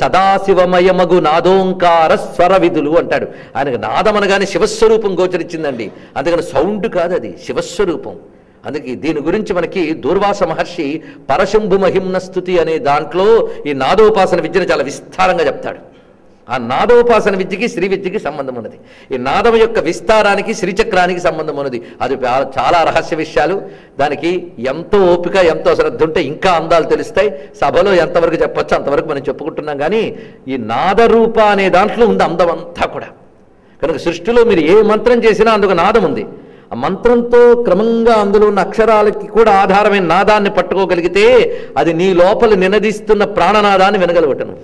సదాశివమయమగు నాదోంకార స్వర విధులు అంటాడు ఆయనకు నాదం అనగానే శివస్వరూపం గోచరించిందండి అందుకని సౌండ్ కాదు అది శివస్వరూపం అందుకే దీని గురించి మనకి దూర్వాస మహర్షి పరశంభు మహిమ్న స్థుతి అనే దాంట్లో ఈ నాదోపాసన విద్యను చాలా విస్తారంగా చెప్తాడు ఆ నాదోపాసన విద్యకి శ్రీ విద్యకి సంబంధం ఉన్నది ఈ నాదం యొక్క విస్తారానికి శ్రీచక్రానికి సంబంధం ఉన్నది అది చా- చాలా రహస్య విషయాలు దానికి ఎంతో ఓపిక ఎంతో శ్రద్ధ ఉంటే ఇంకా అందాలు తెలుస్తాయి సభలో ఎంతవరకు చెప్పొచ్చు అంతవరకు మనం చెప్పుకుంటున్నాం కానీ ఈ నాదరూప అనే దాంట్లో ఉంది అందం అంతా కూడా కనుక సృష్టిలో మీరు ఏ మంత్రం చేసినా అందుకు నాదం ఉంది ఆ మంత్రంతో క్రమంగా అందులో ఉన్న అక్షరాలకి కూడా ఆధారమైన నాదాన్ని పట్టుకోగలిగితే అది నీ లోపల నినదిస్తున్న ప్రాణనాదాన్ని వినగలగటను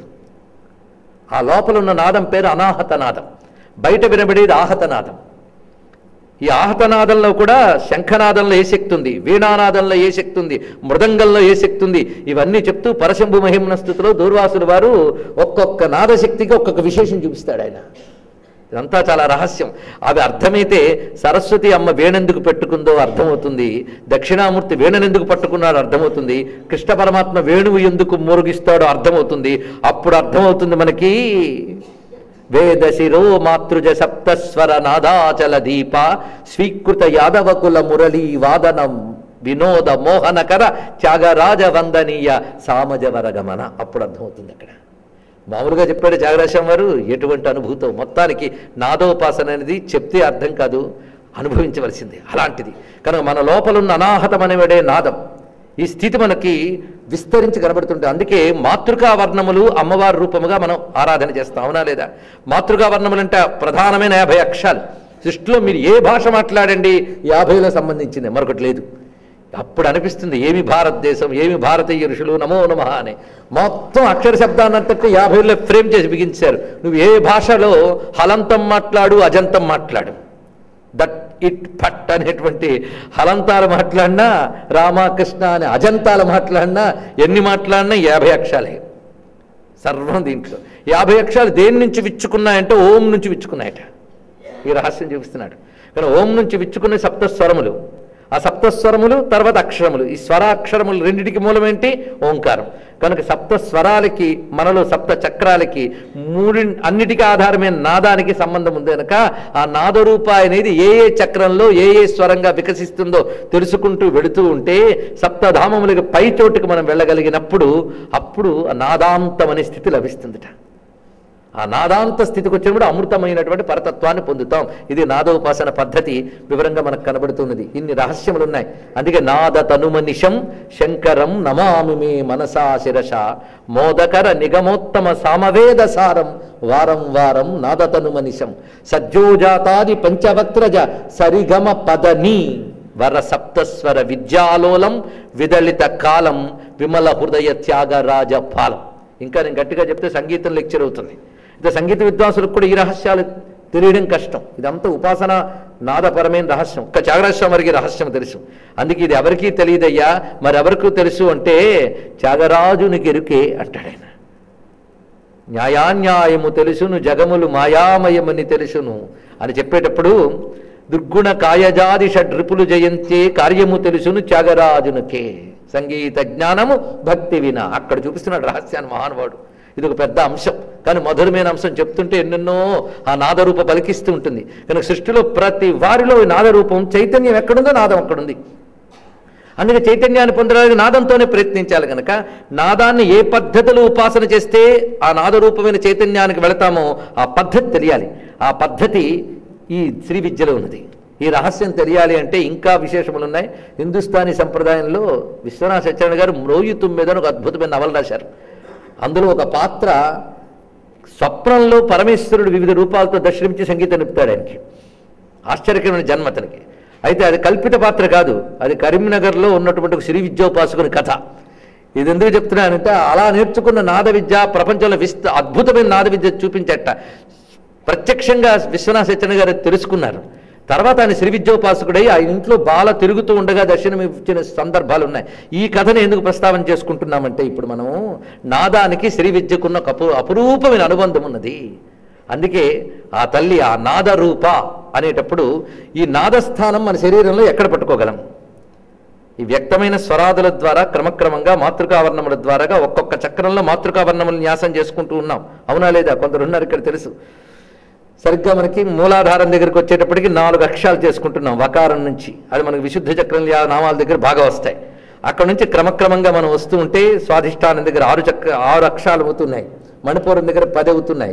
ఆ లోపల ఉన్న నాదం పేరు అనాహత నాదం బయట వినబడేది ఆహత నాదం ఈ ఆహతనాదంలో కూడా శంఖనాదంలో ఏ శక్తి ఉంది వీణానాదంలో ఏ శక్తి ఉంది మృదంగంలో ఏ శక్తి ఉంది ఇవన్నీ చెప్తూ పరశంభు మహిమ్న స్థుతిలో దూర్వాసులు వారు ఒక్కొక్క నాదశక్తికి ఒక్కొక్క విశేషం చూపిస్తాడు ఆయన ఇదంతా చాలా రహస్యం అవి అర్థమైతే సరస్వతి అమ్మ వేణెందుకు పెట్టుకుందో అర్థమవుతుంది దక్షిణామూర్తి వేణనెందుకు పట్టుకున్నాడో అర్థమవుతుంది కృష్ణ పరమాత్మ వేణువు ఎందుకు మురుగిస్తాడో అర్థమవుతుంది అప్పుడు అర్థమవుతుంది మనకి వేద శిరో మాతృజ సప్తస్వర నాదాచల దీప స్వీకృత యాదవకుల మురళీ వాదనం వినోద మోహనకర త్యాగరాజ వందనీయ సామజవర గమన అప్పుడు అర్థమవుతుంది అక్కడ మామూలుగా చెప్పాడు త్యాగరాజం వారు ఎటువంటి అనుభూతో మొత్తానికి నాదోపాసన అనేది చెప్తే అర్థం కాదు అనుభవించవలసిందే అలాంటిది కనుక మన లోపల ఉన్న అనాహతం అనేవాడే నాదం ఈ స్థితి మనకి విస్తరించి కనబడుతుంటే అందుకే మాతృకా వర్ణములు అమ్మవారి రూపముగా మనం ఆరాధన చేస్తాం అవునా లేదా మాతృకా వర్ణములు అంటే ప్రధానమైన యాభై అక్షరాలు సృష్టిలో మీరు ఏ భాష మాట్లాడండి యాభైలో సంబంధించింది మరొకటి లేదు అప్పుడు అనిపిస్తుంది ఏమి భారతదేశం ఏమి భారతీయ ఋషులు నమో నమ అని మొత్తం అక్షర శబ్దాన్నంతటి యాభైలో ఫ్రేమ్ చేసి బిగించారు నువ్వు ఏ భాషలో హలంతం మాట్లాడు అజంతం మాట్లాడు దట్ ఇట్ ఫట్ అనేటువంటి హలంతాలు మాట్లాడినా రామకృష్ణ అనే అజంతాలు మాట్లాడినా ఎన్ని మాట్లాడినా యాభై అక్షరాలే సర్వం దీంట్లో యాభై అక్షరాలు దేని నుంచి విచ్చుకున్నాయంటే ఓం నుంచి విచ్చుకున్నాయట ఈ రహస్యం చూపిస్తున్నాడు కానీ ఓం నుంచి విచ్చుకునే సప్తస్వరములు ఆ సప్తస్వరములు తర్వాత అక్షరములు ఈ స్వరాక్షరములు రెండిటికి మూలమేంటి ఓంకారం కనుక సప్త స్వరాలకి మనలో సప్త చక్రాలకి మూడి అన్నిటికీ ఆధారమైన నాదానికి సంబంధం ఉంది కనుక ఆ నాదరూప అనేది ఏ ఏ చక్రంలో ఏ ఏ స్వరంగా వికసిస్తుందో తెలుసుకుంటూ వెళుతూ ఉంటే సప్తధామములకి పై చోటుకు మనం వెళ్ళగలిగినప్పుడు అప్పుడు ఆ నాదాంతం అనే స్థితి లభిస్తుందిట ఆ నాదాంత స్థితికి వచ్చినప్పుడు అమృతమైనటువంటి పరతత్వాన్ని పొందుతాం ఇది నాదోపాసన పద్ధతి వివరంగా మనకు కనబడుతున్నది ఇన్ని రహస్యములు ఉన్నాయి అందుకే నాద తనుమనిషం శంకరం నమామి మే మనసా శిరష మోదకర నిగమోత్తమ సామవేద సారం వారం వారం నాద తనుమనిషం సజ్జోజాతాది పంచవక్త్రజ సరిగమ పదని వర సప్తస్వర విద్యాలోలం విదళిత కాలం విమల హృదయ త్యాగరాజ ఫాలం ఇంకా నేను గట్టిగా చెప్తే సంగీతం లెక్చర్ అవుతుంది ఇక సంగీత విద్వాంసులకు కూడా ఈ రహస్యాలు తెలియడం కష్టం ఇదంతా ఉపాసన నాదపరమైన రహస్యం ఒక్క త్యాగరాజస్వామి వారికి రహస్యం తెలుసు అందుకే ఇది ఎవరికీ తెలియదయ్యా మరి ఎవరికి తెలుసు అంటే త్యాగరాజునికి ఎరుకే అంటాడు ఆయన న్యాయాన్యాయము తెలుసును జగములు మాయామయమని తెలుసును అని చెప్పేటప్పుడు దుర్గుణ కాయజాది షడ్రిపులు జయంతే కార్యము తెలుసును త్యాగరాజునకే సంగీత జ్ఞానము భక్తి విన అక్కడ చూపిస్తున్నాడు రహస్యాన్ని మహానుభావుడు ఇది ఒక పెద్ద అంశం కానీ మధురమైన అంశం చెప్తుంటే ఎన్నెన్నో ఆ నాదరూప పలికిస్తూ ఉంటుంది కనుక సృష్టిలో ప్రతి వారిలో ఈ నాదరూపం చైతన్యం ఎక్కడుందో నాదం అక్కడుంది అందుకే చైతన్యాన్ని పొందడానికి నాదంతోనే ప్రయత్నించాలి కనుక నాదాన్ని ఏ పద్ధతిలో ఉపాసన చేస్తే ఆ నాదరూపమైన చైతన్యానికి వెళతామో ఆ పద్ధతి తెలియాలి ఆ పద్ధతి ఈ శ్రీ విద్యలో ఉన్నది ఈ రహస్యం తెలియాలి అంటే ఇంకా విశేషములు ఉన్నాయి హిందుస్థానీ సంప్రదాయంలో విశ్వనాథ సత్యనారాయణ గారు మ్రోయు తుమ్మెదని ఒక అద్భుతమైన నవల రాశారు అందులో ఒక పాత్ర స్వప్నంలో పరమేశ్వరుడు వివిధ రూపాలతో దర్శనించి సంగీతం నింపుతాడు ఆయనకి ఆశ్చర్యకరమైన జన్మ అతనికి అయితే అది కల్పిత పాత్ర కాదు అది కరీంనగర్లో ఉన్నటువంటి ఒక శ్రీ విద్యోపాసకుని కథ ఇది ఎందుకు చెప్తున్నానంటే అలా నేర్చుకున్న నాద విద్య ప్రపంచంలో విస్త అద్భుతమైన నాద విద్య చూపించట ప్రత్యక్షంగా విశ్వనాథ సత్యన గారు తెలుసుకున్నారు తర్వాత ఆయన శ్రీ విద్యోపాసకుడై ఆ ఇంట్లో బాల తిరుగుతూ ఉండగా దర్శనం ఇచ్చిన సందర్భాలు ఉన్నాయి ఈ కథను ఎందుకు ప్రస్తావన చేసుకుంటున్నామంటే ఇప్పుడు మనం నాదానికి శ్రీ విద్యకున్న ఒక అపు అపురూపమైన అనుబంధం ఉన్నది అందుకే ఆ తల్లి ఆ నాదరూప అనేటప్పుడు ఈ నాదస్థానం మన శరీరంలో ఎక్కడ పట్టుకోగలం ఈ వ్యక్తమైన స్వరాదుల ద్వారా క్రమక్రమంగా మాతృకావర్ణముల ద్వారాగా ఒక్కొక్క చక్రంలో మాతృకావర్ణములు న్యాసం చేసుకుంటూ ఉన్నాం అవునా లేదా కొందరు ఉన్నారు ఇక్కడ తెలుసు సరిగ్గా మనకి మూలాధారం దగ్గరికి వచ్చేటప్పటికి నాలుగు అక్షరాలు చేసుకుంటున్నాం వకారం నుంచి అది మనకి విశుద్ధ చక్రం యా- నామాల దగ్గర బాగా వస్తాయి అక్కడ నుంచి క్రమక్రమంగా మనం వస్తూ ఉంటే స్వాధిష్టానం దగ్గర ఆరు చక్ర ఆరు అక్షరాలు అవుతున్నాయి మణిపూరం దగ్గర పది అవుతున్నాయి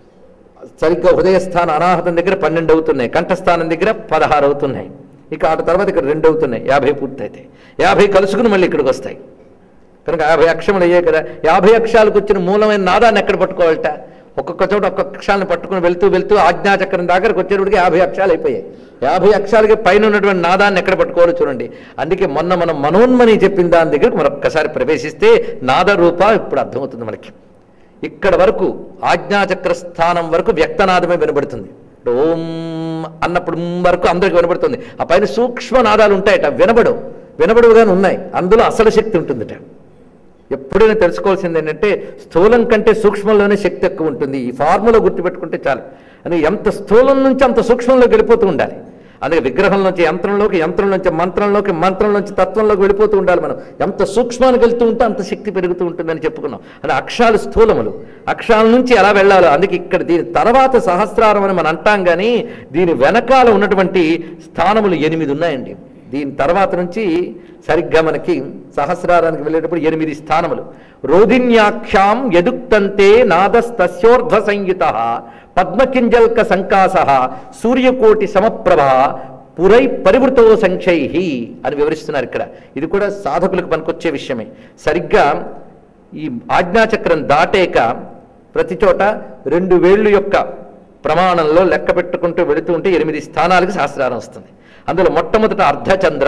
సరిగ్గా హృదయస్థానం అనాహతం దగ్గర పన్నెండు అవుతున్నాయి కంఠస్థానం దగ్గర పదహారు అవుతున్నాయి ఇక ఆ తర్వాత ఇక్కడ రెండు అవుతున్నాయి యాభై పూర్తయితే యాభై కలుసుకుని మళ్ళీ ఇక్కడికి వస్తాయి కనుక యాభై అక్షరములు అయ్యాయి కదా యాభై అక్షరాలకు వచ్చిన మూలమైన నాదాన్ని ఎక్కడ పట్టుకోవాలట ఒక్కొక్క చోట ఒక్కొక్క అక్షరాలను పట్టుకుని వెళ్తూ వెళ్తూ ఆజ్ఞాచక్రం దగ్గరకు వచ్చేటప్పటికి యాభై అక్షరాలు అయిపోయాయి యాభై అక్షరాలకి పైన ఉన్నటువంటి నాదాన్ని ఎక్కడ పట్టుకోవాలో చూడండి అందుకే మొన్న మనం మనోన్మని చెప్పిన దాని దగ్గరకు మరొక్కసారి ప్రవేశిస్తే నాద రూప ఇప్పుడు అర్థమవుతుంది మనకి ఇక్కడ వరకు ఆజ్ఞాచక్ర స్థానం వరకు వ్యక్తనాదమే వినబడుతుంది ఇప్పుడు ఓం అన్నప్పుడు మ్ వరకు అందరికి వినబడుతుంది ఆ పైన సూక్ష్మ నాదాలు ఉంటాయట వినబడు వినబడుగానే ఉన్నాయి అందులో అసలు శక్తి ఉంటుందిట ఎప్పుడైనా తెలుసుకోవాల్సింది ఏంటంటే స్థూలం కంటే సూక్ష్మంలోనే శక్తి ఎక్కువ ఉంటుంది ఈ ఫార్ములా గుర్తుపెట్టుకుంటే చాలు అని ఎంత స్థూలం నుంచి అంత సూక్ష్మంలోకి వెళ్ళిపోతూ ఉండాలి అందుకే విగ్రహం నుంచి యంత్రంలోకి యంత్రం నుంచి మంత్రంలోకి మంత్రం నుంచి తత్వంలోకి వెళ్ళిపోతూ ఉండాలి మనం ఎంత సూక్ష్మానికి వెళ్తూ ఉంటే అంత శక్తి పెరుగుతూ ఉంటుందని చెప్పుకున్నాం అది అక్షరాలు స్థూలములు అక్షరాల నుంచి ఎలా వెళ్ళాలో అందుకే ఇక్కడ దీని తర్వాత సహస్రారం అని మనం అంటాం కానీ దీని వెనకాల ఉన్నటువంటి స్థానములు ఎనిమిది ఉన్నాయండి దీని తర్వాత నుంచి సరిగ్గా మనకి సహస్రారానికి వెళ్ళేటప్పుడు ఎనిమిది స్థానములు రోధిన్యాఖ్యాం యదుక్తంతే నాదస్తస్యోర్ధ్వ సంయుత పద్మకింజల్క సంకాస సూర్యకోటి సమప్రభ పురై పరివృతో సంఖ్యై అని వివరిస్తున్నారు ఇక్కడ ఇది కూడా సాధకులకు పనికొచ్చే విషయమే సరిగ్గా ఈ ఆజ్ఞాచక్రం దాటేక ప్రతి చోట రెండు వేళ్ళు యొక్క ప్రమాణంలో లెక్క పెట్టుకుంటూ వెళుతూ ఉంటే ఎనిమిది స్థానాలకు శాస్త్రారం వస్తుంది అందులో మొట్టమొదట అర్ధచంద్ర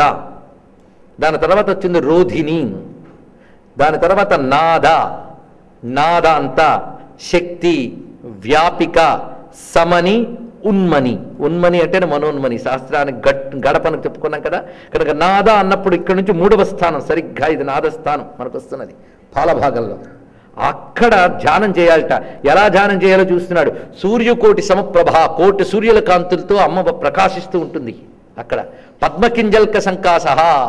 దాని తర్వాత వచ్చింది రోధిని దాని తర్వాత నాద నాదాంత శక్తి వ్యాపిక సమని ఉన్మని ఉన్మని అంటే మనోన్మని శాస్త్రానికి గట్ గడపని చెప్పుకున్నాం కదా కనుక నాద అన్నప్పుడు ఇక్కడ నుంచి మూడవ స్థానం సరిగ్గా ఇది నాద స్థానం మనకు వస్తున్నది పాలభాగంలో అక్కడ ధ్యానం చేయాలట ఎలా ధ్యానం చేయాలో చూస్తున్నాడు సూర్యకోటి సమప్రభ కోటి సూర్యుల కాంతులతో అమ్మ ప్రకాశిస్తూ ఉంటుంది అక్కడ పద్మకింజల్క సంకాస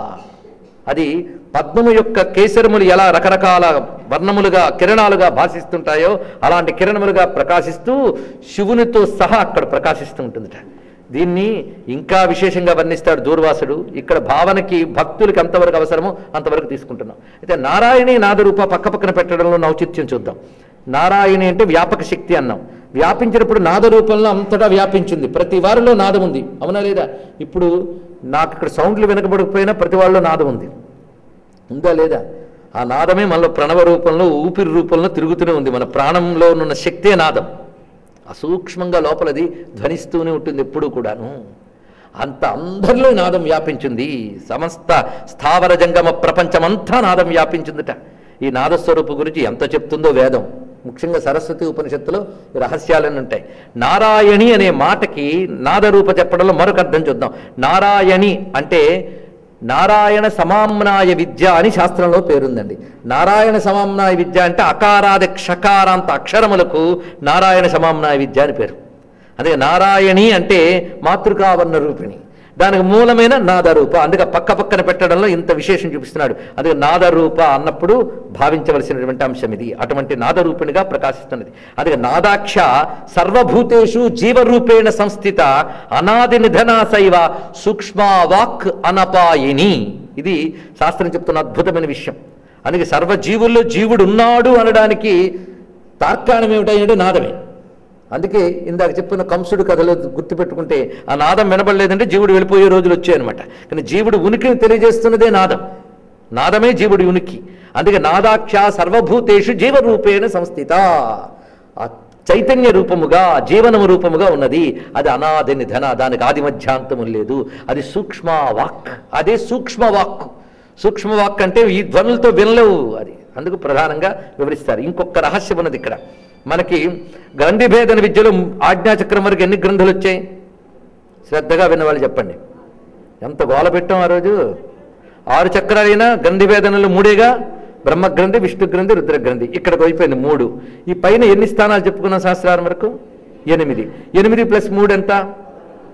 అది పద్మము యొక్క కేసరములు ఎలా రకరకాల వర్ణములుగా కిరణాలుగా భాషిస్తుంటాయో అలాంటి కిరణములుగా ప్రకాశిస్తూ శివునితో సహా అక్కడ ప్రకాశిస్తూ ఉంటుందిట దీన్ని ఇంకా విశేషంగా వర్ణిస్తాడు దూర్వాసుడు ఇక్కడ భావనకి భక్తులకి ఎంతవరకు అవసరమో అంతవరకు తీసుకుంటున్నాం అయితే నారాయణి నాదరూప పక్క పక్కన పెట్టడంలో నౌచిత్యం చూద్దాం నారాయణి అంటే వ్యాపక శక్తి అన్నాం వ్యాపించినప్పుడు నాద రూపంలో అంతటా వ్యాపించింది ప్రతి వారిలో నాదం ఉంది అవునా లేదా ఇప్పుడు నాకు ఇక్కడ సౌండ్లు వినకబడకపోయినా ప్రతి వాళ్ళలో నాదం ఉంది ఉందా లేదా ఆ నాదమే మనలో ప్రణవ రూపంలో ఊపిరి రూపంలో తిరుగుతూనే ఉంది మన ప్రాణంలో ఉన్న శక్తే నాదం అసూక్ష్మంగా లోపలది ధ్వనిస్తూనే ఉంటుంది ఎప్పుడూ కూడాను అంత అందరిలో ఈ నాదం వ్యాపించింది సమస్త స్థావర జంగమ ప్రపంచమంతా నాదం వ్యాపించిందిట ఈ నాదస్వరూపు గురించి ఎంత చెప్తుందో వేదం ముఖ్యంగా సరస్వతి ఉపనిషత్తులో ఈ రహస్యాలన్నీ ఉంటాయి నారాయణి అనే మాటకి నాదరూప చెప్పడంలో మరొక అర్థం చూద్దాం నారాయణి అంటే నారాయణ సమామ్నాయ విద్య అని శాస్త్రంలో పేరుందండి నారాయణ సమామ్నాయ విద్య అంటే అకారాది క్షకారాంత అక్షరములకు నారాయణ సమామ్నాయ విద్య అని పేరు అదే నారాయణి అంటే మాతృకావర్ణ రూపిణి దానికి మూలమైన నాదరూప అందుకే పక్క పక్కన పెట్టడంలో ఇంత విశేషం చూపిస్తున్నాడు అదే నాదరూప అన్నప్పుడు భావించవలసినటువంటి అంశం ఇది అటువంటి నాదరూపిణిగా ప్రకాశిస్తున్నది అదే నాదాక్ష సర్వభూతేషు జీవరూపేణ సంస్థిత అనాది నిధనా శైవ సూక్ష్మవాక్ అనపాయిని ఇది శాస్త్రం చెప్తున్న అద్భుతమైన విషయం అందుకే సర్వజీవుల్లో జీవుడు ఉన్నాడు అనడానికి తార్కాణం ఏమిటంటే నాదమే అందుకే ఇందాక చెప్పిన కంసుడు కథలో గుర్తుపెట్టుకుంటే ఆ నాదం వినబడలేదంటే జీవుడు వెళ్ళిపోయే రోజులు వచ్చాయన్నమాట కానీ జీవుడు ఉనికిని తెలియజేస్తున్నదే నాదం నాదమే జీవుడి ఉనికి అందుకే నాదాక్ష సర్వభూతేషు జీవరూపేణ సంస్థిత ఆ చైతన్య రూపముగా జీవనము రూపముగా ఉన్నది అది అనాది నిధన దానికి ఆది మధ్యాంతము లేదు అది సూక్ష్మ వాక్ అదే సూక్ష్మ వాక్ సూక్ష్మ వాక్ అంటే ఈ ధ్వనులతో వినలేవు అది అందుకు ప్రధానంగా వివరిస్తారు ఇంకొక రహస్యం ఉన్నది ఇక్కడ మనకి గ్రంథిభేదన విద్యలో ఆజ్ఞాచక్రం వరకు ఎన్ని గ్రంథులు వచ్చాయి శ్రద్ధగా విన్నవాళ్ళు చెప్పండి ఎంత గోల పెట్టాం ఆ రోజు ఆరు చక్రాలైనా గ్రంథిభేదనలు మూడేగా బ్రహ్మగ్రంథి విష్ణు గ్రంథి రుద్రగ్రంథి ఇక్కడికి అయిపోయింది మూడు ఈ పైన ఎన్ని స్థానాలు చెప్పుకున్నాం శాస్త్రాల వరకు ఎనిమిది ఎనిమిది ప్లస్ మూడు ఎంత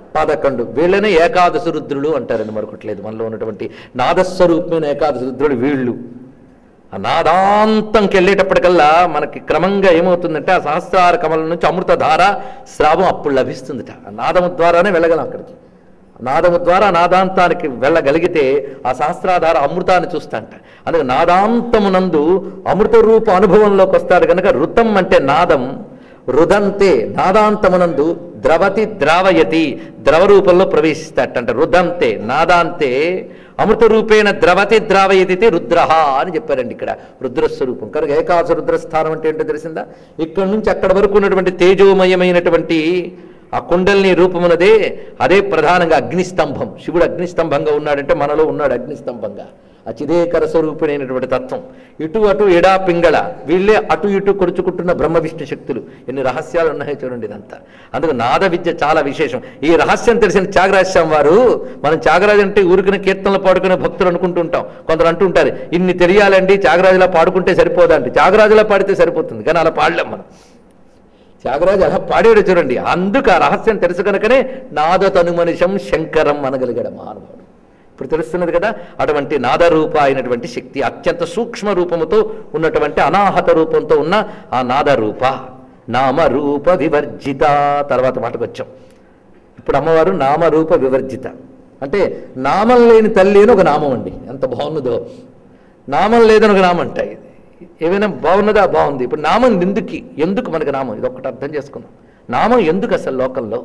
పదకొండు వీళ్ళనే ఏకాదశ రుద్రులు అంటారండి మరొకట్లేదు మనలో ఉన్నటువంటి నాదస్వరూపమైన ఏకాదశ రుద్రులు వీళ్ళు ఆ నాదాంతంకి వెళ్ళేటప్పటికల్లా మనకి క్రమంగా ఏమవుతుందంటే ఆ సహస్రార కమలం నుంచి అమృతధార స్రావం అప్పుడు లభిస్తుందిట ఆ నాదము ద్వారానే వెళ్ళగలం అక్కడికి నాదము ద్వారా నాదాంతానికి వెళ్ళగలిగితే ఆ సహస్రాధార అమృతాన్ని చూస్తాంట అందుకే నాదాంతమునందు అమృత రూప అనుభవంలోకి వస్తాడు కనుక రుతం అంటే నాదం రుదంతే నాదాంతమునందు ద్రవతి ద్రావయతి ద్రవ రూపంలో ప్రవేశిస్తాడంట రుదంతే నాదాంతే అమృత రూపేణ ద్రవతి ద్రావయతి రుద్రహ అని చెప్పారండి ఇక్కడ రుద్రస్వరూపం కనుక ఏకాశ రుద్రస్థానం అంటే ఏంటో తెలిసిందా ఇక్కడ నుంచి అక్కడ వరకు ఉన్నటువంటి తేజోమయమైనటువంటి ఆ కుండల్ని రూపమునదే అదే ప్రధానంగా అగ్నిస్తంభం శివుడు అగ్నిస్తంభంగా ఉన్నాడంటే మనలో ఉన్నాడు అగ్నిస్తంభంగా ఆ చిదేకర స్వరూపుడైనటువంటి తత్వం ఇటు అటు ఎడా పింగళ వీళ్ళే అటు ఇటు కొడుచుకుంటున్న బ్రహ్మ విష్ణు శక్తులు ఎన్ని రహస్యాలు ఉన్నాయో చూడండి ఇదంతా అందుకు నాద విద్య చాలా విశేషం ఈ రహస్యం తెలిసిన త్యాగరాజస్వామి వారు మనం త్యాగరాజు అంటే ఊరికిన కీర్తనలు పాడుకునే భక్తులు అనుకుంటుంటాం కొందరు అంటుంటారు ఇన్ని తెలియాలండి త్యాగరాజులా పాడుకుంటే సరిపోదండి త్యాగరాజులా పాడితే సరిపోతుంది కానీ అలా పాడలేం మనం త్యాగరాజు అలా పాడాడు చూడండి అందుకు ఆ రహస్యం తెలుసు కనుకనే నాద తనుమనిషం శంకరం అనగలిగాడు మహానుభావుడు ఇప్పుడు తెలుస్తున్నది కదా అటువంటి నాదరూప అయినటువంటి శక్తి అత్యంత సూక్ష్మ రూపముతో ఉన్నటువంటి అనాహత రూపంతో ఉన్న ఆ నాదరూప నామరూప వివర్జిత తర్వాత మాటకు వచ్చాం ఇప్పుడు అమ్మవారు నామరూప వివర్జిత అంటే నామం లేని తల్లి అని ఒక నామం అండి ఎంత బాగున్నదో నామం లేదని ఒక నామం అంట ఇది ఏమైనా బాగున్నదా బాగుంది ఇప్పుడు నామం ఎందుకు ఎందుకు మనకి నామం ఇది ఒక్కటి అర్థం చేసుకుందాం నామం ఎందుకు అసలు లోకంలో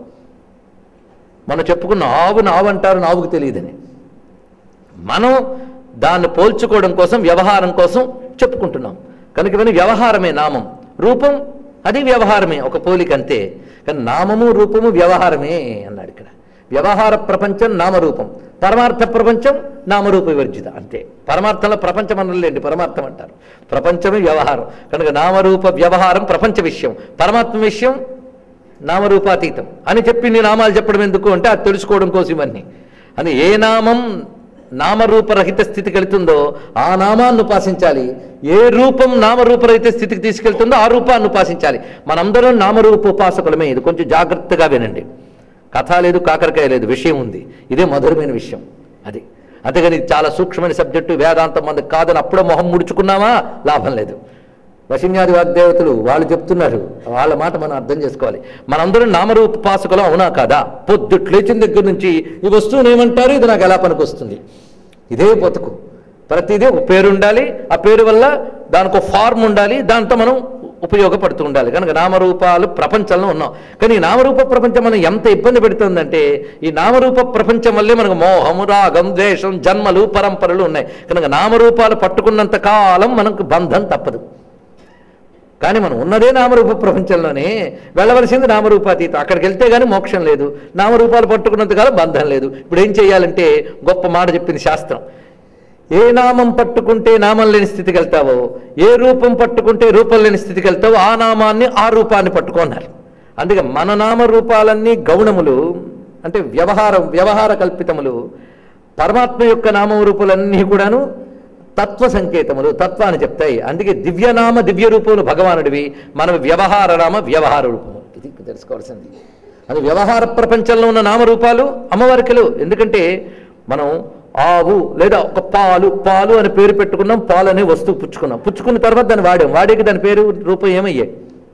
మనం చెప్పుకున్న ఆవు నావు అంటారు నావుకు తెలియదని మనం దాన్ని పోల్చుకోవడం కోసం వ్యవహారం కోసం చెప్పుకుంటున్నాం కనుక ఇవన్నీ వ్యవహారమే నామం రూపం అది వ్యవహారమే ఒక పోలిక అంతే కానీ నామము రూపము వ్యవహారమే అన్నాడు ఇక్కడ వ్యవహార ప్రపంచం నామరూపం పరమార్థ ప్రపంచం నామరూప వివర్జిత అంతే పరమార్థంలో ప్రపంచం అనలేండి పరమార్థం అంటారు ప్రపంచమే వ్యవహారం కనుక నామరూప వ్యవహారం ప్రపంచ విషయం పరమాత్మ విషయం నామరూపాతీతం అని చెప్పి నీ నామాలు చెప్పడం ఎందుకు అంటే అది తెలుసుకోవడం కోసం ఇవన్నీ అని ఏ నామం నామరూపరహిత స్థితికి వెళ్తుందో ఆ నామాన్ని ఉపాసించాలి ఏ రూపం నామరూపరహిత స్థితికి తీసుకెళ్తుందో ఆ రూపాన్ని ఉపాసించాలి మనందరం నామరూప ఉపాసకులమే ఇది కొంచెం జాగ్రత్తగా వినండి కథ లేదు కాకరకాయ లేదు విషయం ఉంది ఇదే మధురమైన విషయం అది అంతేగాని ఇది చాలా సూక్ష్మమైన సబ్జెక్టు వేదాంతం మంది కాదని అప్పుడే మొహం ముడుచుకున్నామా లాభం లేదు వశిన్యాది వాగ్దేవతలు వాళ్ళు చెప్తున్నారు వాళ్ళ మాట మనం అర్థం చేసుకోవాలి మనందరం నామరూపాసకులం అవునా కాదా పొద్దుట్ లేచిన దగ్గర నుంచి ఈ వస్తువుని ఏమంటారు ఇది నాకు ఎలా పనికొస్తుంది ఇదే బతుకు ప్రతిదీ ఒక పేరు ఉండాలి ఆ పేరు వల్ల దానికి ఒక ఫార్మ్ ఉండాలి దాంతో మనం ఉపయోగపడుతూ ఉండాలి కనుక నామరూపాలు ప్రపంచంలో ఉన్నాం కానీ ఈ నామరూప ప్రపంచం మనం ఎంత ఇబ్బంది పెడుతుందంటే ఈ నామరూప ప్రపంచం వల్లే మనకు మోహము రాగం ద్వేషం జన్మలు పరంపరలు ఉన్నాయి కనుక నామరూపాలు పట్టుకున్నంత కాలం మనకు బంధం తప్పదు కానీ మనం ఉన్నదే నామరూప ప్రపంచంలోనే వెళ్ళవలసింది నామరూపాతీతం అక్కడికి వెళ్తే కానీ మోక్షం లేదు నామరూపాలు పట్టుకున్నంతకాలం బంధం లేదు ఇప్పుడు ఏం చేయాలంటే గొప్ప మాట చెప్పింది శాస్త్రం ఏ నామం పట్టుకుంటే నామం లేని స్థితికి వెళ్తావో ఏ రూపం పట్టుకుంటే రూపం లేని స్థితికి వెళ్తావో ఆ నామాన్ని ఆ రూపాన్ని పట్టుకున్నారు అందుకే మన నామ రూపాలన్నీ గౌణములు అంటే వ్యవహారం వ్యవహార కల్పితములు పరమాత్మ యొక్క నామ రూపులన్నీ కూడాను తత్వ సంకేతములు తత్వాన్ని చెప్తాయి అందుకే దివ్యనామ దివ్య రూపములు భగవానుడివి మన వ్యవహార నామ వ్యవహార రూపము ఇది తెలుసుకోవాల్సింది అది వ్యవహార ప్రపంచంలో ఉన్న నామరూపాలు అమ్మవారికలు ఎందుకంటే మనం ఆవు లేదా ఒక పాలు పాలు అని పేరు పెట్టుకున్నాం పాలు అనే వస్తువు పుచ్చుకున్నాం పుచ్చుకున్న తర్వాత దాన్ని వాడాం వాడేకి దాని పేరు రూపం ఏమయ్యాయి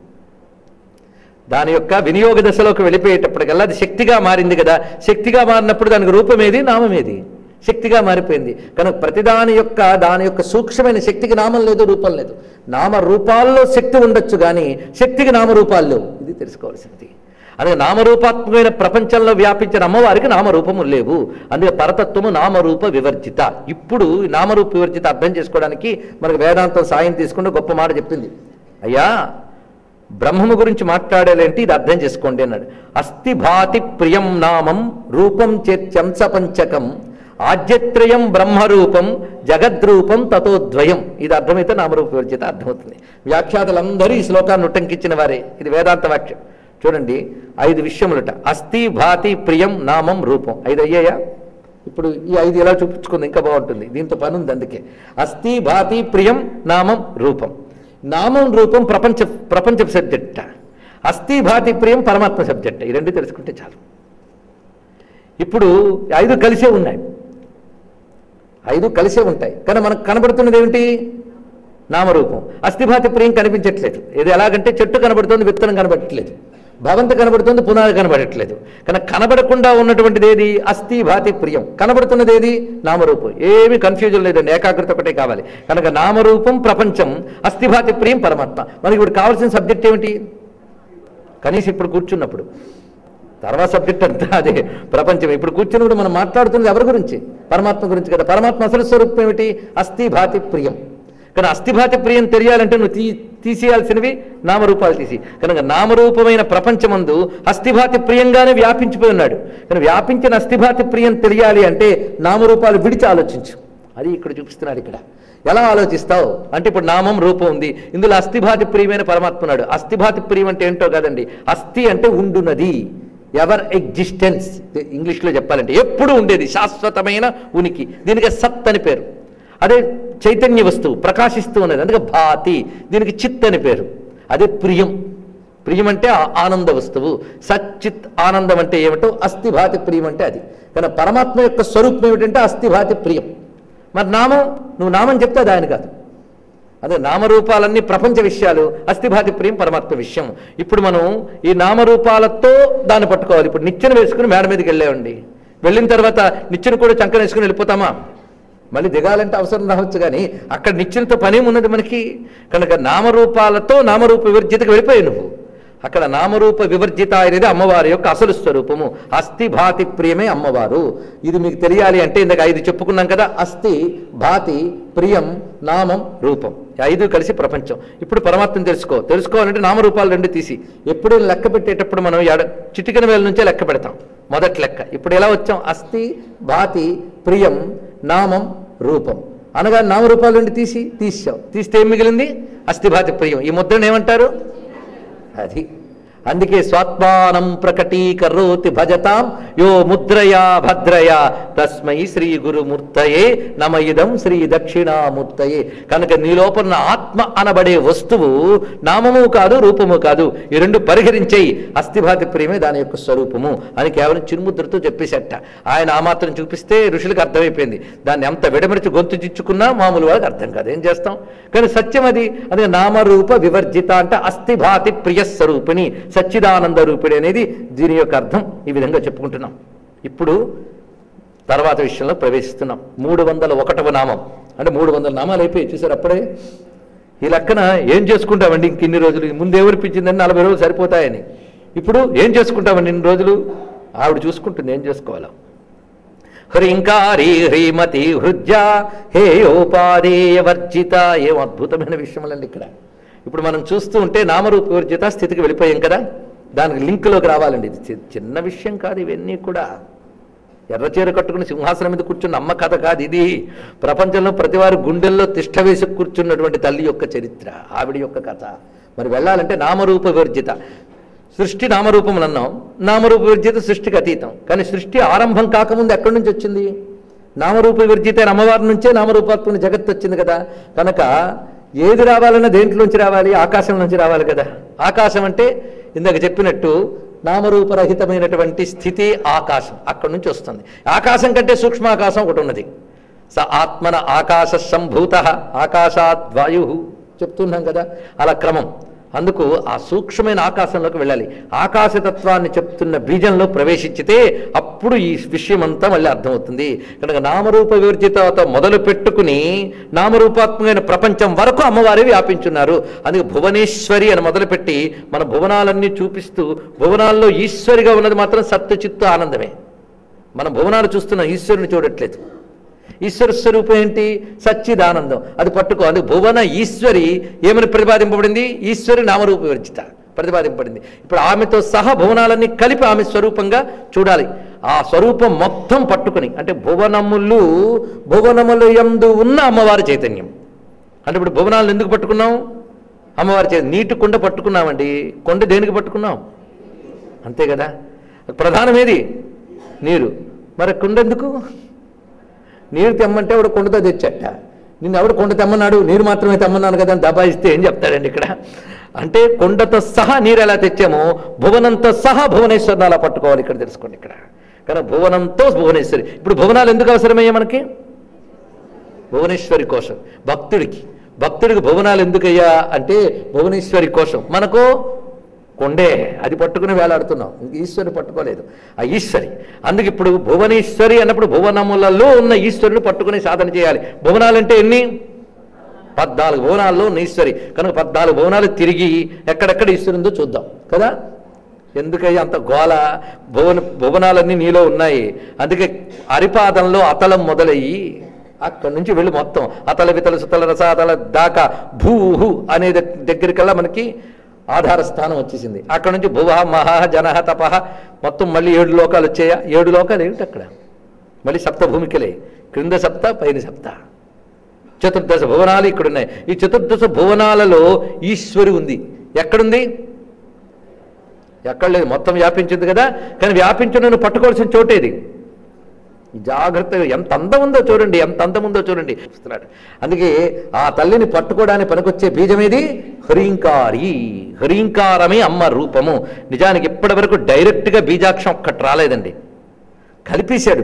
దాని యొక్క వినియోగ దశలోకి వెళ్ళిపోయేటప్పటికల్లా అది శక్తిగా మారింది కదా శక్తిగా మారినప్పుడు దానికి రూపం ఏది నామం ఏది శక్తిగా మారిపోయింది కనుక ప్రతిదాని యొక్క దాని యొక్క సూక్ష్మమైన శక్తికి నామం లేదు రూపం లేదు నామ రూపాల్లో శక్తి ఉండొచ్చు కానీ శక్తికి నామరూపాలు లేవు ఇది తెలుసుకోవాల్సింది అదే నామరూపాత్మకమైన ప్రపంచంలో వ్యాపించిన అమ్మవారికి నామరూపము లేవు అందుకే పరతత్వము నామరూప వివర్జిత ఇప్పుడు ఈ నామరూప వివర్జిత అర్థం చేసుకోవడానికి మనకు వేదాంతం సాయం తీసుకుంటే గొప్ప మాట చెప్తుంది అయ్యా బ్రహ్మము గురించి మాట్లాడాలంటే ఇది అర్థం చేసుకోండి అన్నాడు అస్థి భాతి ప్రియం నామం రూపం చేత్యంస పంచకం ఆద్యత్రయం బ్రహ్మరూపం జగద్రూపం తతోద్వయం ఇది అర్థమైతే నామరూప వివర్జిత అర్థమవుతుంది వ్యాఖ్యాతలందరూ ఈ శ్లోకాన్ని ఉట్టంకించిన వారే ఇది వేదాంత వాక్యం చూడండి ఐదు విషయములట అస్థి భాతి ప్రియం నామం రూపం ఐదు అయ్యాయా ఇప్పుడు ఈ ఐదు ఎలా చూపించుకుంది ఇంకా బాగుంటుంది దీంతో పని ఉంది అందుకే అస్థి భాతి ప్రియం నామం రూపం నామం రూపం ప్రపంచ ప్రపంచ సబ్జెక్ట అస్థి భాతి ప్రియం పరమాత్మ సబ్జెక్ట్ ఈ రెండు తెలుసుకుంటే చాలు ఇప్పుడు ఐదు కలిసే ఉన్నాయి ఐదు కలిసే ఉంటాయి కానీ మనకు కనబడుతున్నది ఏమిటి నామరూపం అస్థిభాతి ప్రియం కనిపించట్లేదు ఇది ఎలాగంటే చెట్టు కనబడుతుంది విత్తనం కనబడట్లేదు భవంతి కనబడుతుంది పునాది కనబడట్లేదు కానీ కనబడకుండా ఉన్నటువంటిది ఏది అస్థిభాతి ప్రియం కనబడుతున్నది ఏది నామరూపం ఏమి కన్ఫ్యూజన్ లేదండి ఏకాగ్రత ఒకటే కావాలి కనుక నామరూపం ప్రపంచం అస్థిభాతి ప్రియం పరమాత్మ మనకి ఇప్పుడు కావాల్సిన సబ్జెక్ట్ ఏమిటి కనీసం ఇప్పుడు కూర్చున్నప్పుడు తర్వాత సబ్జెక్ట్ అంతా అదే ప్రపంచం ఇప్పుడు కూర్చున్నప్పుడు మనం మాట్లాడుతున్నది ఎవరి గురించి పరమాత్మ గురించి కదా పరమాత్మ అసలు స్వరూపం ఏమిటి అస్థిభాతి ప్రియం కానీ అస్థిభాతి ప్రియం తెలియాలంటే నువ్వు తీ తీసేయాల్సినవి నామరూపాలు తీసి కనుక నామరూపమైన ప్రపంచమందు అస్థిభాతి ప్రియంగానే వ్యాపించిపోయి ఉన్నాడు కానీ వ్యాపించిన అస్థిభాతి ప్రియం తెలియాలి అంటే నామరూపాలు విడిచి ఆలోచించు అది ఇక్కడ చూపిస్తున్నాడు ఇక్కడ ఎలా ఆలోచిస్తావు అంటే ఇప్పుడు నామం రూపం ఉంది ఇందులో అస్థిభాతి ప్రియమైన పరమాత్మ ఉన్నాడు అస్థిభాతి ప్రియం అంటే ఏంటో కదండి అస్థి అంటే ఉండునది ఎవర్ ఎగ్జిస్టెన్స్ ఇంగ్లీష్లో చెప్పాలంటే ఎప్పుడు ఉండేది శాశ్వతమైన ఉనికి దీనికి సత్ అని పేరు అదే చైతన్య వస్తువు ప్రకాశిస్తూ ఉన్నది అందుకే భాతి దీనికి చిత్ అని పేరు అదే ప్రియం ప్రియం అంటే ఆ ఆనంద వస్తువు సచ్చిత్ ఆనందం అంటే ఏమిటో అస్థిభాతి ప్రియం అంటే అది కానీ పరమాత్మ యొక్క స్వరూపం ఏమిటంటే అస్థిభాతి ప్రియం మరి నామం నువ్వు నామం చెప్తే అది ఆయన కాదు అదే నామరూపాలన్నీ ప్రపంచ విషయాలు అస్థిభాతి ప్రియం పరమాత్మ విషయం ఇప్పుడు మనం ఈ నామరూపాలతో దాన్ని పట్టుకోవాలి ఇప్పుడు నిచ్చెన వేసుకుని మేడ మీదకి వెళ్ళామండి వెళ్ళిన తర్వాత నిచ్చెన కూడా చంకన వేసుకుని వెళ్ళిపోతామా మళ్ళీ దిగాలంటే అవసరం రావచ్చు కానీ అక్కడ నిచ్చెనతో పనేమున్నది మనకి కనుక నామరూపాలతో నామరూప వివర్జితకు వెళ్ళిపోయావు నువ్వు అక్కడ నామరూప వివర్జిత అనేది అమ్మవారి యొక్క అసలు స్వరూపము అస్థి భాతి ప్రియమే అమ్మవారు ఇది మీకు తెలియాలి అంటే ఇందాక ఐదు చెప్పుకున్నాం కదా అస్థి భాతి ప్రియం నామం రూపం ఈ ఐదు కలిసి ప్రపంచం ఇప్పుడు పరమాత్మను తెలుసుకో తెలుసుకోవాలంటే నామరూపాలు రెండు తీసి ఎప్పుడైనా లెక్క పెట్టేటప్పుడు మనం ఎడ చిటికన వేల నుంచే లెక్క పెడతాం మొదటి లెక్క ఇప్పుడు ఎలా వచ్చాం అస్థి భాతి ప్రియం నామం రూపం అనగా నామరూపాల నుండి తీసి తీసావు తీస్తే ఏం మిగిలింది అస్థిభాతి ప్రియం ఈ ముద్రను ఏమంటారు అది అందుకే స్వాత్మానం ప్రకటీకరోతి భజతాం యో ముద్రయా భద్రయా తస్మై శ్రీ గురుమూర్తయే నమ ఇదం శ్రీ దక్షిణామూర్తయే కనుక నీ లోపల ఆత్మ అనబడే వస్తువు నామము కాదు రూపము కాదు ఈ రెండు పరిహరించేయి అస్థిభాతి ప్రేమే దాని యొక్క స్వరూపము అని కేవలం చిరుముద్రతో చెప్పేసట ఆయన ఆ మాత్రం చూపిస్తే ఋషులకు అర్థమైపోయింది దాన్ని ఎంత విడమరిచి గొంతు చిచ్చుకున్నా మామూలు వాళ్ళకి అర్థం కాదు ఏం చేస్తాం కానీ సత్యం అది అదే నామరూప వివర్జిత అంటే అస్థిభాతి ప్రియ స్వరూపిణి సచ్చిదానంద రూపిణి అనేది దీని యొక్క అర్థం ఈ విధంగా చెప్పుకుంటున్నాం ఇప్పుడు తర్వాత విషయంలో ప్రవేశిస్తున్నాం మూడు వందల ఒకటవ నామం అంటే మూడు వందల నామాలు అయిపోయి చూసారు అప్పుడే ఈ లెక్కన ఏం చేసుకుంటామండి ఇంక ఇన్ని రోజులు ముందు ఎవరిపించిందని నలభై రోజులు సరిపోతాయని ఇప్పుడు ఏం చేసుకుంటామండి ఇన్ని రోజులు ఆవిడ చూసుకుంటుంది ఏం చేసుకోవాలా హ్రీంకారీ హ్రీమతి హృద్య హేయోపాదేయ వర్జిత ఏం అద్భుతమైన విషయములండి ఇక్కడ ఇప్పుడు మనం చూస్తూ ఉంటే నామరూప వర్జిత స్థితికి వెళ్ళిపోయాం కదా దానికి లింక్లోకి రావాలండి ఇది చి- చిన్న విషయం కాదు ఇవన్నీ కూడా ఎర్రచీర కట్టుకుని సింహాసనం మీద కూర్చున్న అమ్మ కథ కాదు ఇది ప్రపంచంలో ప్రతివారు గుండెల్లో తిష్ట వేసి కూర్చున్నటువంటి తల్లి యొక్క చరిత్ర ఆవిడ యొక్క కథ మరి వెళ్ళాలంటే నామరూప వివర్జిత సృష్టి నామరూపములు అన్నాం నామరూప వివర్జిత సృష్టికి అతీతం కానీ సృష్టి ఆరంభం కాకముందు ఎక్కడి నుంచి వచ్చింది నామరూప వివర్జిత అయిన అమ్మవారి నుంచే నామరూపాత్మక జగత్తు వచ్చింది కదా కనుక ఏది రావాలన్నా దేంట్లోంచి రావాలి ఆకాశం నుంచి రావాలి కదా ఆకాశం అంటే ఇందాక చెప్పినట్టు నామరూపరహితమైనటువంటి స్థితి ఆకాశం అక్కడి నుంచి వస్తుంది ఆకాశం కంటే సూక్ష్మాకాశం ఒకటి ఉన్నది స ఆత్మన ఆకాశ సంభూత ఆకాశాత్ వాయు చెప్తున్నాం కదా అలా క్రమం అందుకు ఆ సూక్ష్మమైన ఆకాశంలోకి వెళ్ళాలి ఆకాశతత్వాన్ని చెప్తున్న బీజంలో ప్రవేశించితే అప్పుడు ఈ విషయం అంతా మళ్ళీ అర్థమవుతుంది కనుక నామరూప వివర్జితతో మొదలు పెట్టుకుని నామరూపాత్మకమైన ప్రపంచం వరకు అమ్మవారే వ్యాపించున్నారు అందుకే భువనేశ్వరి అని మొదలుపెట్టి మన భువనాలన్నీ చూపిస్తూ భువనాల్లో ఈశ్వరిగా ఉన్నది మాత్రం సత్తు చిత్తు ఆనందమే మన భువనాలు చూస్తున్న ఈశ్వరుని చూడట్లేదు ఈశ్వర స్వరూపం ఏంటి సచ్చిదానందం అది పట్టుకో అది భువన ఈశ్వరి ఏమని ప్రతిపాదింపబడింది ఈశ్వరి నామరూప వివర్జిత ప్రతిపాదింపబడింది ఇప్పుడు ఆమెతో సహా భువనాలన్నీ కలిపి ఆమె స్వరూపంగా చూడాలి ఆ స్వరూపం మొత్తం పట్టుకుని అంటే భువనములు భువనములు ఎందు ఉన్న అమ్మవారి చైతన్యం అంటే ఇప్పుడు భువనాలను ఎందుకు పట్టుకున్నాం అమ్మవారి చైతన్యం నీటి కుండ పట్టుకున్నామండి కొండ దేనికి పట్టుకున్నాం అంతే కదా ప్రధానమేది నీరు మరి కుండ ఎందుకు నీరు తెమ్మంటే వాడు కొండతో తెచ్చట నిన్ను ఎవడు కొండ తెమ్మన్నాడు నీరు మాత్రమే తెమ్మన్నాను కదా అని దబాయిస్తే ఏం చెప్తాడండి ఇక్కడ అంటే కొండతో సహా నీరు ఎలా తెచ్చామో భువనంతో సహా భువనేశ్వరుని అలా పట్టుకోవాలి ఇక్కడ తెలుసుకోండి ఇక్కడ కానీ భువనంతో భువనేశ్వరి ఇప్పుడు భువనాలు ఎందుకు అవసరమయ్యా మనకి భువనేశ్వరి కోసం భక్తుడికి భక్తుడికి భువనాలు ఎందుకయ్యా అంటే భువనేశ్వరి కోసం మనకు కొండే అది పట్టుకుని వేలాడుతున్నాం ఇంక ఈశ్వరి పట్టుకోలేదు ఆ ఈశ్వరి అందుకు ఇప్పుడు భువనేశ్వరి అన్నప్పుడు భువనములలో ఉన్న ఈశ్వరుని పట్టుకుని సాధన చేయాలి భువనాలంటే ఎన్ని పద్నాలుగు భువనాల్లో ఉన్న ఈశ్వరి కనుక పద్నాలుగు భువనాలు తిరిగి ఎక్కడెక్కడ ఈశ్వరుందో చూద్దాం కదా ఎందుకయ్యా అంత గోల భువన భువనాలన్నీ నీలో ఉన్నాయి అందుకే అరిపాదంలో అతలం మొదలయ్యి అక్కడి నుంచి వెళ్ళి మొత్తం అతల వితల సుతల రసాతల దాకా భూహు అనే దగ్- దగ్గరికల్లా మనకి ఆధార స్థానం వచ్చేసింది అక్కడ నుంచి భువ మహ జన తప మొత్తం మళ్ళీ ఏడు లోకాలు వచ్చాయా ఏడు లోకాలు ఏమిటి అక్కడ మళ్ళీ సప్త భూమికలే క్రింద సప్త పైన సప్త చతుర్దశ భువనాలు ఇక్కడ ఉన్నాయి ఈ చతుర్దశ భువనాలలో ఈశ్వరి ఉంది ఎక్కడుంది ఎక్కడ లేదు మొత్తం వ్యాపించింది కదా కానీ వ్యాపించిన నువ్వు పట్టుకోవాల్సిన చోటేది జాగ్రత్తగా ఎంత అందం ఉందో చూడండి ఎంత అందం ఉందో చూడండి చూస్తున్నాడు అందుకే ఆ తల్లిని పట్టుకోవడానికి పనికొచ్చే బీజమేది హ్రీంకారి హ్రీంకారమే అమ్మ రూపము నిజానికి ఇప్పటి వరకు డైరెక్ట్గా బీజాక్షం ఒక్కటి రాలేదండి కలిపేశాడు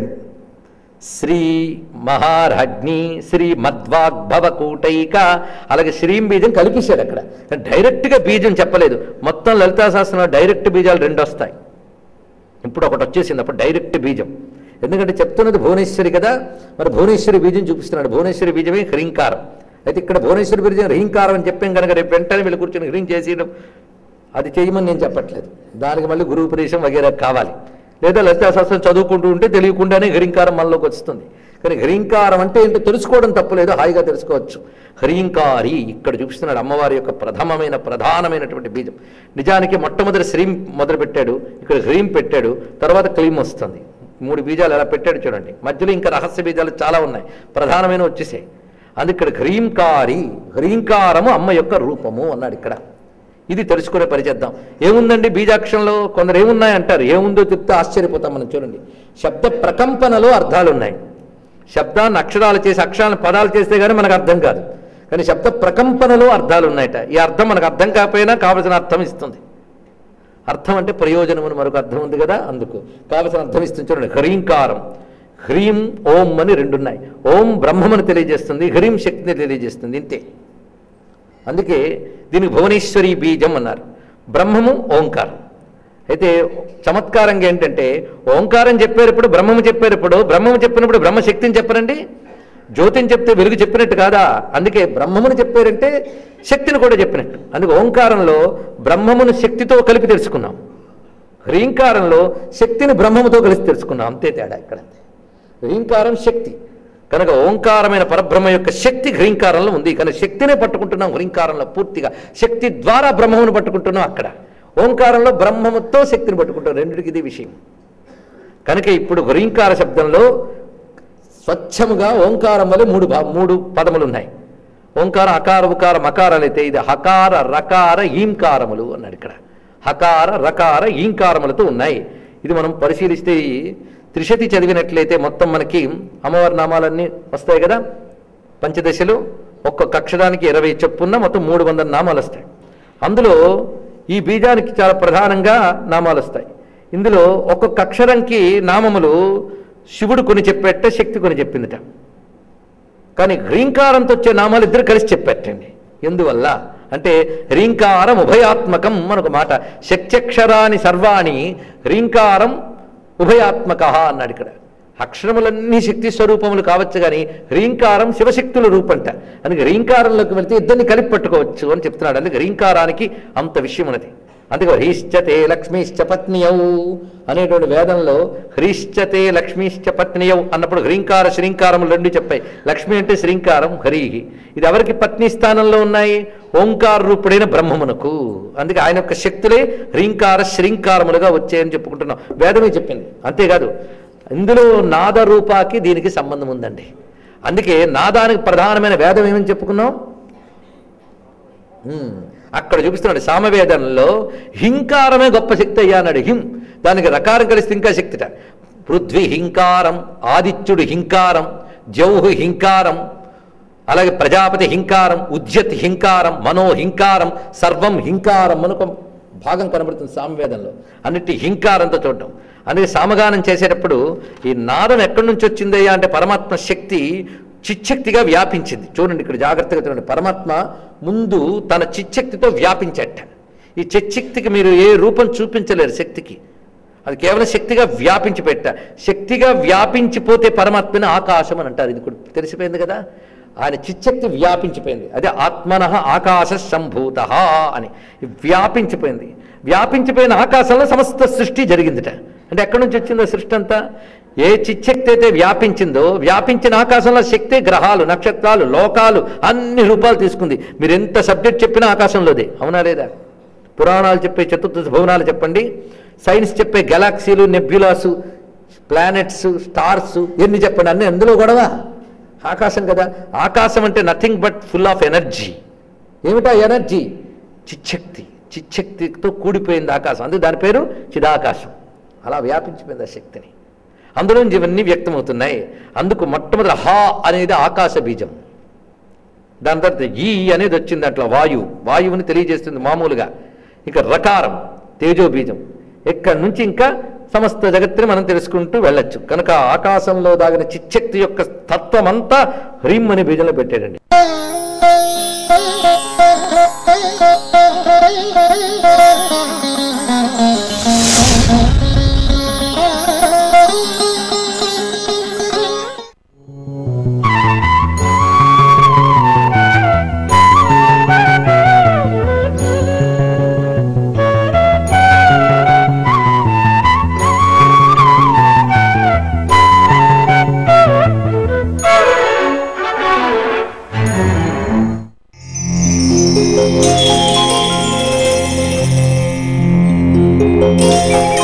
శ్రీ మహారాజ్ఞి శ్రీ మధ్వాగ్భవ కూటైక అలాగే శ్రీం బీజం కలిపేశాడు అక్కడ డైరెక్ట్గా బీజం చెప్పలేదు మొత్తం లలితా శాస్త్రంలో డైరెక్ట్ బీజాలు రెండు వస్తాయి ఇప్పుడు ఒకటి వచ్చేసింది అప్పుడు డైరెక్ట్ బీజం ఎందుకంటే చెప్తున్నది భువనేశ్వరి కదా మరి భువనేశ్వరి బీజం చూపిస్తున్నాడు భువనేశ్వరి బీజమే హ్రీంకారం అయితే ఇక్కడ భువనేశ్వరి బీజం హ్రీంకారం అని చెప్పాం కనుక రేపు వెంటనే వీళ్ళు కూర్చొని హ్రీం చేసేయడం అది చేయమని నేను చెప్పట్లేదు దానికి మళ్ళీ గురువుపదేశం వగేరా కావాలి లేదా లలితాశాస్త్రం చదువుకుంటూ ఉంటే తెలియకుండానే హ్రీంకారం మనలోకి వస్తుంది కానీ హ్రీంకారం అంటే ఏంటో తెలుసుకోవడం తప్పులేదు హాయిగా తెలుసుకోవచ్చు హ్రీంకారి ఇక్కడ చూపిస్తున్నాడు అమ్మవారి యొక్క ప్రథమమైన ప్రధానమైనటువంటి బీజం నిజానికి మొట్టమొదటి శ్రీం మొదలుపెట్టాడు ఇక్కడ హ్రీం పెట్టాడు తర్వాత క్లీం వస్తుంది మూడు బీజాలు ఎలా పెట్టాడు చూడండి మధ్యలో ఇంకా రహస్య బీజాలు చాలా ఉన్నాయి ప్రధానమైన వచ్చేసాయి అందుకే ఇక్కడ హ్రీంకారి హ్రీంకారము అమ్మ యొక్క రూపము అన్నాడు ఇక్కడ ఇది తెలుసుకునే పని చేద్దాం ఏముందండి బీజాక్షరంలో కొందరు ఏమున్నాయి అంటారు ఏముందో చెప్తే ఆశ్చర్యపోతాం మనం చూడండి శబ్ద ప్రకంపనలో అర్థాలు ఉన్నాయి శబ్దాన్ని అక్షరాలు చేసి అక్షరాలను పదాలు చేస్తే కానీ మనకు అర్థం కాదు కానీ శబ్ద ప్రకంపనలో అర్థాలు ఉన్నాయట ఈ అర్థం మనకు అర్థం కాకపోయినా కావలసిన అర్థం ఇస్తుంది అర్థం అంటే ప్రయోజనం అని మరొక అర్థం ఉంది కదా అందుకు కావలసిన అర్థం ఇస్తుంది చూడండి హ్రీంకారం హ్రీం ఓం అని రెండున్నాయి ఓం బ్రహ్మమని తెలియజేస్తుంది హ్రీం శక్తిని తెలియజేస్తుంది ఇంతే అందుకే దీనికి భువనేశ్వరి బీజం అన్నారు బ్రహ్మము ఓంకారం అయితే చమత్కారంగా ఏంటంటే ఓంకారం చెప్పేటప్పుడు బ్రహ్మము చెప్పేటప్పుడు బ్రహ్మము చెప్పినప్పుడు బ్రహ్మశక్తిని చెప్పరండి జ్యోతిని చెప్తే వెలుగు చెప్పినట్టు కాదా అందుకే బ్రహ్మమును చెప్పారంటే శక్తిని కూడా చెప్పినట్టు అందుకే ఓంకారంలో బ్రహ్మమును శక్తితో కలిపి తెలుసుకున్నాం హ్రీంకారంలో శక్తిని బ్రహ్మముతో కలిసి తెలుసుకున్నాం అంతే తేడా ఇక్కడ హ్రీంకారం శక్తి కనుక ఓంకారమైన పరబ్రహ్మ యొక్క శక్తి హ్రీంకారంలో ఉంది కనుక శక్తినే పట్టుకుంటున్నాం హ్రీంకారంలో పూర్తిగా శక్తి ద్వారా బ్రహ్మమును పట్టుకుంటున్నాం అక్కడ ఓంకారంలో బ్రహ్మముతో శక్తిని పట్టుకుంటాం రెండిటికి ఇది విషయం కనుక ఇప్పుడు హ్రీంకార శబ్దంలో స్వచ్ఛముగా ఓంకారం వల్ల మూడు భా మూడు పదములు ఉన్నాయి ఓంకార అకార ఉకార మకారాలు అయితే ఇది హకార రకార ఈంకారములు అన్నాడు ఇక్కడ హకార రకార ఈంకారములతో ఉన్నాయి ఇది మనం పరిశీలిస్తే ఈ త్రిశతి చదివినట్లయితే మొత్తం మనకి అమ్మవారి నామాలన్నీ వస్తాయి కదా పంచదశలు ఒక్కొక్క అక్షరానికి ఇరవై చొప్పున్న మొత్తం మూడు వందల నామాలు వస్తాయి అందులో ఈ బీజానికి చాలా ప్రధానంగా నామాలు వస్తాయి ఇందులో ఒక్కొక్క అక్షరంకి నామములు శివుడు కొని చెప్పేట శక్తి కొని చెప్పిందిట కానీ హ్రీంకారంతో వచ్చే నామాలు ఇద్దరు కలిసి చెప్పేటండి ఎందువల్ల అంటే హ్రీంకారం ఉభయాత్మకం మనొక మాట శక్త్యక్షరాని సర్వాణి హ్రీంకారం ఉభయాత్మక అన్నాడు ఇక్కడ అక్షరములన్నీ శక్తి స్వరూపములు కావచ్చు కానీ హ్రీంకారం శివశక్తుల రూపంట అందుకే హ్రీంకారంలోకి వెళ్తే ఇద్దరిని కలిపి పట్టుకోవచ్చు అని చెప్తున్నాడు అందుకే హ్రీంకారానికి అంత విషయం ఉన్నది అందుకే హ్రీశ్చతే లక్ష్మీశ్చ పత్నియౌ అనేటువంటి వేదంలో హ్రీశ్చతే లక్ష్మీశ్చ పత్నియౌ అన్నప్పుడు హ్రీంకార శ్రీంకారములు రెండు చెప్పాయి లక్ష్మి అంటే శ్రీంకారం హరిహి ఇది ఎవరికి పత్ని స్థానంలో ఉన్నాయి ఓంకార రూపుడైన బ్రహ్మమునకు అందుకే ఆయన యొక్క శక్తులే హ్రీంకార శ్రీంకారములుగా వచ్చాయని చెప్పుకుంటున్నాం వేదమే చెప్పింది అంతేకాదు ఇందులో నాద రూపాకి దీనికి సంబంధం ఉందండి అందుకే నాదానికి ప్రధానమైన వేదం ఏమని చెప్పుకున్నాం ఉమ్, అక్కడ చూపిస్తున్నాడు సామవేదంలో హింకారమే గొప్ప శక్తి అయ్యా అన్నాడు హిం దానికి రకారం కలిస్తే ఇంకా శక్తిట పృథ్వీ హింకారం ఆదిత్యుడు హింకారం జౌహు హింకారం అలాగే ప్రజాపతి హింకారం ఉద్యత్ హింకారం మనో హింకారం సర్వం హింకారం మనకు భాగం కనబడుతుంది సామవేదంలో అన్నిటి హింకారంతో చూడడం అందుకే సామగానం చేసేటప్పుడు ఈ నాదం ఎక్కడి నుంచి వచ్చిందయ్యా అంటే పరమాత్మ శక్తి చిచ్చక్తిగా వ్యాపించింది చూడండి ఇక్కడ జాగ్రత్తగా చూడండి పరమాత్మ ముందు తన చిచ్చక్తితో వ్యాపించట ఈ చిచ్చక్తికి మీరు ఏ రూపం చూపించలేరు శక్తికి అది కేవలం శక్తిగా వ్యాపించి పెట్ట శక్తిగా వ్యాపించిపోతే పరమాత్మని ఆకాశం అని అంటారు ఇది కూడా తెలిసిపోయింది కదా ఆయన చిచ్చక్తి వ్యాపించిపోయింది అదే ఆత్మన ఆకాశ సంభూత అని వ్యాపించిపోయింది వ్యాపించిపోయిన ఆకాశంలో సమస్త సృష్టి జరిగిందిట అంటే ఎక్కడి నుంచి వచ్చిందో సృష్టి అంతా ఏ చిచ్చక్తి అయితే వ్యాపించిందో వ్యాపించిన ఆకాశంలో శక్తి గ్రహాలు నక్షత్రాలు లోకాలు అన్ని రూపాలు తీసుకుంది మీరు ఎంత సబ్జెక్ట్ చెప్పినా ఆకాశంలోదే అవునా లేదా పురాణాలు చెప్పే చతుర్దశ భువనాలు చెప్పండి సైన్స్ చెప్పే గెలాక్సీలు నెబ్యులాసు ప్లానెట్స్ స్టార్స్ ఎన్ని చెప్పండి అన్ని అందులో గొడవ ఆకాశం కదా ఆకాశం అంటే nothing but full of energy ఏమిటా ఎనర్జీ చిచ్చక్తి చిచ్చక్తితో కూడిపోయింది ఆకాశం అందుకే దాని పేరు చిదాకాశం అలా వ్యాపించిపోయింది ఆ శక్తిని అందులో నుంచి ఇవన్నీ వ్యక్తమవుతున్నాయి అందుకు మొట్టమొదటి హా అనేది ఆకాశ బీజం దాని తర్వాత ఈ అనేది వచ్చింది అట్లా వాయువు వాయువుని తెలియజేస్తుంది మామూలుగా ఇక రకారం తేజో బీజం ఇక్కడి నుంచి ఇంకా సమస్త జగత్తుని మనం తెలుసుకుంటూ వెళ్ళొచ్చు కనుక ఆకాశంలో దాగిన చిచ్చక్తి యొక్క తత్వం అంతా హ్రీం అనే బీజంలో పెట్టాడండి Thank you.